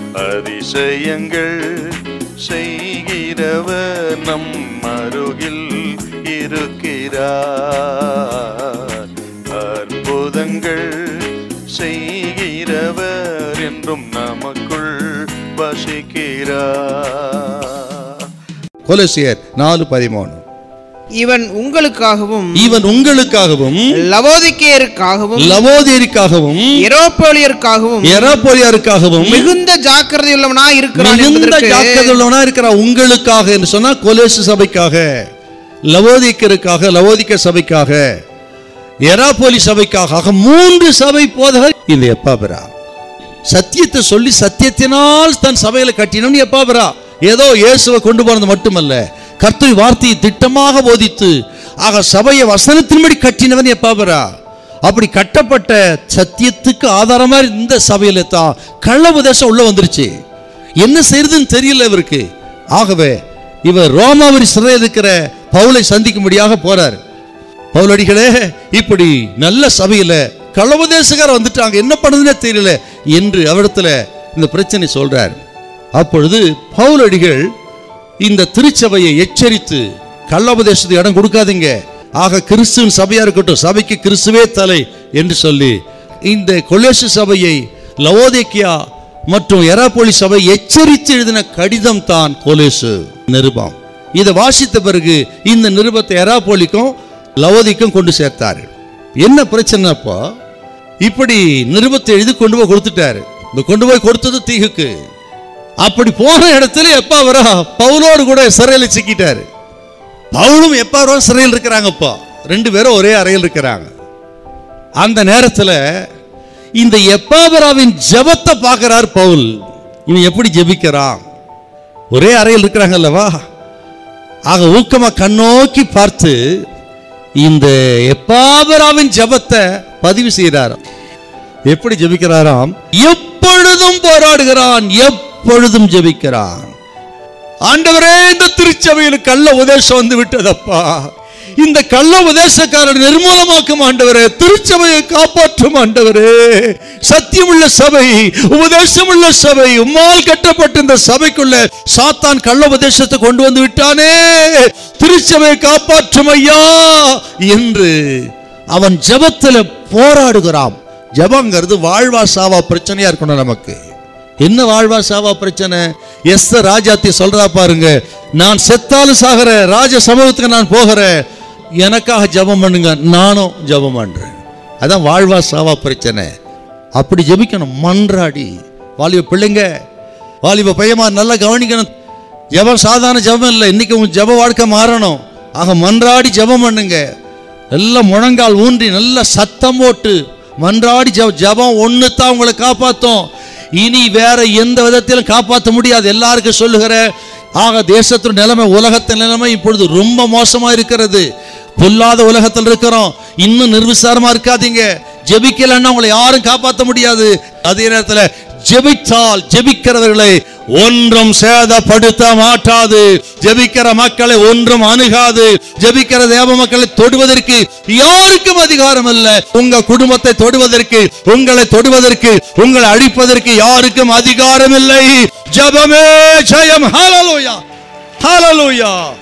அதிசயங்கள் செய்கிறவர் நம் அருகில் இருக்கிறார் அற்புதங்கள் செய்கிறவர் என்றும் நமக்குள் வசிக்கிறார் கொலசியர் நாலு பதிமூணு இவன் உங்களுக்காகவும் இவன் உங்களுக்காகவும் லவோதிக்கேயருக்காகவும் லவோதியருக்காகவும் எரோப்போலியருக்காகவும் எராப்போலியாருக்காகவும் மிகுந்த ஜாக்கிரதையுள்ளவனாய் இருக்கிறான் மிகுந்த என்பதற்கு ஜாக்கிரதையுள்ளவனா இருக்கிறான் உங்களுக்காக என்று சொன்னா கொலேசு சபைக்காக லவோதிக்கருக்காக லவோதிக்க சபைக்காக எராப்போலி சபைக்காக ஆக மூன்று சபை போதகர் இந்த எப்பாபரா சத்தியத்தை சொல்லி சத்தியத்தினால் தன் சபையில கட்டினவன் எப்பாபரா ஏதோ இயேசுவை கொண்டு போனது மட்டுமல்ல கர்த்தர் வார்த்தையை திட்டமாக போதித்து ஆக சபையை வசனத்தின்படி கட்டினவன் எப்பாபரா அப்படி கட்டப்பட்ட சத்தியத்துக்கு ஆதாரமா இந்த சபையில தான் கள்ள உபதேசம் உள்ள வந்துருச்சு என்ன செய்யறதுன்னு தெரியல இவருக்கு ஆகவே இவர் ரோமாவரி சிறையில் இருக்கிற பவுலை சந்திக்கும்படியாக போறார் பவுலடிகளே இப்படி நல்ல சபையில களவுதேசக்காரர் வந்துட்டாங்க என்ன பண்ணுதுன்னே தெரியல என்று அவரிடத்துல இந்த பிரச்சனை சொல்றார் அப்பொழுது பவுலடிகள் இந்த திருச்சபையை எச்சரித்து கள்ளோபதேசத்துக்கு இடம் கொடுக்காதீங்க ஆக கிறிஸ்துவின் சபையா இருக்கட்டும் சபைக்கு கிறிஸ்துவே தலை என்று சொல்லி இந்த கொலேசு சபையை லவோதேக்கியா மற்றும் எராப்பொலி சபை எச்சரித்து எழுதின கடிதம் தான் கொலேசு நிருபம் இதை வாசித்த பிறகு இந்த நிருபத்தை எராப்போலிக்கும் லவோதிக்கும் கொண்டு சேர்த்தார்கள் என்ன பிரச்சனை அப்போ இப்படி நிருபத்தை எழுதி கொண்டு போய் கொடுத்துட்டாரு இந்த கொண்டு போய் கொடுத்தது தீகுக்கு அப்படி போன இடத்துல எப்ப வரா பவுலோடு கூட சிறையில் சிக்கிட்டாரு பவுலும் எப்ப வரா சிறையில் இருக்கிறாங்கப்பா ரெண்டு பேரும் ஒரே அறையில் இருக்கிறாங்க அந்த நேரத்துல இந்த எப்பாபராவின் ஜெபத்தை பார்க்கிறார் பவுல் இவன் எப்படி ஜெபிக்கிறான் ஒரே அறையில் இருக்கிறாங்க அல்லவா ஆக ஊக்கமா கண்ணோக்கி பார்த்து இந்த எப்பாபராவின் ஜெபத்தை பதிவு செய்கிறாராம் எப்படி ஜெபிக்கிறாராம் எப்பொழுதும் போராடுகிறான் எப்பொழுதும் ஜெபிக்கிறான் ஆண்டவரே இந்த திருச்சபையில் கள்ள உபதேசம் வந்து விட்டதப்பா இந்த கள்ள உபதேசக்காரர் நிர்மூலமாக்கும் ஆண்டவரே திருச்சபையை காப்பாற்றும் ஆண்டவரே சத்தியமுள்ள சபை உபதேசமுள்ள சபை உம்மால் கட்டப்பட்ட இந்த சபைக்குள்ள சாத்தான் கள்ள உபதேசத்தை கொண்டு வந்து விட்டானே திருச்சபையை காப்பாற்றும் ஐயா என்று அவன் ஜெபத்துல போராடுகிறான் ஜெபங்கிறது வாழ்வா சாவா பிரச்சனையா இருக்கணும் நமக்கு என்ன வாழ்வா சாவா பிரச்சனை எஸ் ராஜாத்தி சொல்றா பாருங்க நான் செத்தாலும் சாகிற ராஜ சமூகத்துக்கு நான் போகிறேன் எனக்காக ஜெபம் பண்ணுங்க நானும் ஜெபம் பண்றேன் அதான் வாழ்வா சாவா பிரச்சனை அப்படி ஜெபிக்கணும் மன்றாடி வாலிப பிள்ளைங்க வாலிப பையமா நல்லா கவனிக்கணும் ஜெபம் சாதாரண ஜெபம் இல்லை இன்னைக்கு உங்க ஜெப வாழ்க்கை மாறணும் ஆக மன்றாடி ஜெபம் பண்ணுங்க எல்லாம் முழங்கால் ஊன்றி நல்ல சத்தம் போட்டு மன்றாடி ஜெப ஜெபம் ஒன்று தான் உங்களை காப்பாற்றும் இனி வேற எந்த விதத்திலும் காப்பாற்ற முடியாது எல்லாருக்கும் சொல்லுகிற ஆக தேசத்தின் நிலைமை உலகத்தின் நிலைமை இப்பொழுது ரொம்ப மோசமா இருக்கிறது பொல்லாத உலகத்தில் இருக்கிறோம் இன்னும் நிர்விசாரமா இருக்காதீங்க ஜெபிக்கலன்னா உங்களை யாரும் காப்பாற்ற முடியாது அதே நேரத்தில் ஜெபித்தால் ஜெபிக்கிறவர்களை ஒன்றும் சேதப்படுத்த மாட்டாது ஜெபிக்கிற மக்களை ஒன்றும் அணுகாது ஜெபிக்கிற தேவ மக்களை தொடுவதற்கு யாருக்கும் அதிகாரம் இல்ல உங்க குடும்பத்தை தொடுவதற்கு உங்களை தொடுவதற்கு உங்களை அழிப்பதற்கு யாருக்கும் அதிகாரம் இல்லை ஜெபமே ஜெயம் ஹalleluya ஹalleluya